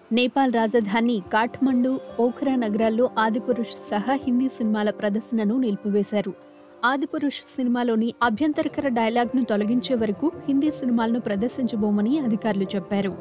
నేపాల్ రాజధాని కాఠ్మండు ఓఖ్రా నగరాల్లో ఆదిపురుష్ సహా హిందీ సినిమాల ప్రదర్శనను నిలిపివేశారు ఆదిపురుష్ సినిమాలోని అభ్యంతరకర డైలాగ్ను తొలగించే వరకు హిందీ సినిమాలను ప్రదర్శించబోమని అధికారులు చెప్పారు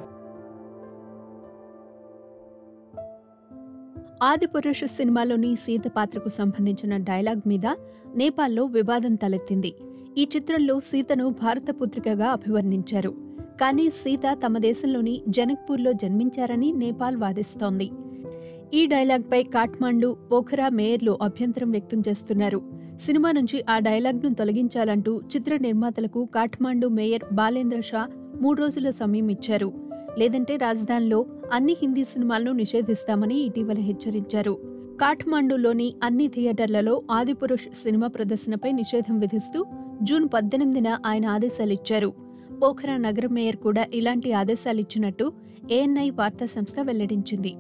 ఆదిపురుష్ సినిమాలోని సీత పాత్రకు సంబంధించిన డైలాగ్ మీద నేపాల్లో వివాదం తలెత్తింది ఈ చిత్రంలో సీతను భారత పుత్రికగా అభివర్ణించారు కానీ సీత తమ దేశంలోని జనక్పూర్లో జన్మించారని నేపాల్ వాదిస్తోంది ఈ డైలాగ్పై కాఠ్మాండు పోఖరా మేయర్లు అభ్యంతరం వ్యక్తం చేస్తున్నారు సినిమా నుంచి ఆ డైలాగ్ను తొలగించాలంటూ చిత్ర నిర్మాతలకు కాఠ్మాండు మేయర్ బాలేంద్ర షా మూడు రోజుల సమయం ఇచ్చారు లేదంటే రాజధానిలో అన్ని హిందీ సినిమాలను నిషేధిస్తామని ఇటీవల హెచ్చరించారు కాఠ్మాండులోని అన్ని థియేటర్లలో ఆదిపురుష్ సినిమా ప్రదర్శనపై నిషేధం విధిస్తూ జూన్ పద్దెనిమిదిన ఆయన ఆదేశాలిచ్చారు పోఖరా నగర మేయర్ కూడా ఇలాంటి ఆదేశాలిచ్చినట్టు ఏఎన్ఐ వార్తా సంస్థ వెల్లడించింది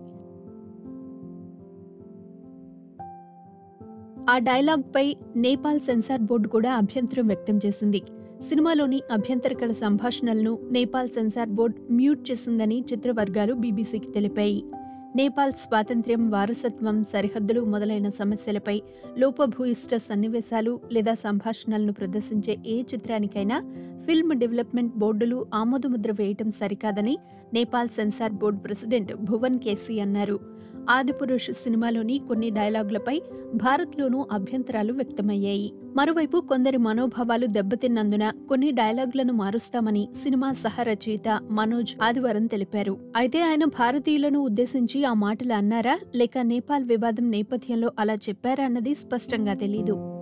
ఆ డైలాగ్పై నేపాల్ సెన్సార్ బోర్డు కూడా అభ్యంతరం వ్యక్తం చేసింది సినిమాలోని అభ్యంతరకర సంభాషణలను నేపాల్ సెన్సార్ బోర్డు మ్యూట్ చేసిందని చిత్రవర్గాలు బీబీసీకి తెలిపాయి నేపాల్ స్వాతంత్ర్యం వారసత్వం సరిహద్దులు మొదలైన సమస్యలపై లోపభూయిష్ట సన్నివేశాలు లేదా సంభాషణలను ప్రదర్శించే ఏ చిత్రానికైనా ఫిల్మ్ డెవలప్మెంట్ బోర్డులు ఆమోదముద్ర వేయటం సరికాదని Nepal censor board president Bhuvan KC అన్నారు ఆదిపురుష్ సినిమాలోని కొన్ని డైలాగులపై భారత్లోనూ అభ్యంతరాలు వ్యక్తమయ్యాయి మరోవైపు కొందరి మనోభావాలు దెబ్బతిన్నందున కొన్ని డైలాగులను మారుస్తామని సినిమా సహ రచయిత మనోజ్ ఆదివారం తెలిపారు అయితే ఆయన భారతీయులను ఉద్దేశించి ఆ మాటలు అన్నారా లేక నేపాల్ వివాదం నేపథ్యంలో అలా చెప్పారా అన్నది స్పష్టంగా తెలీదు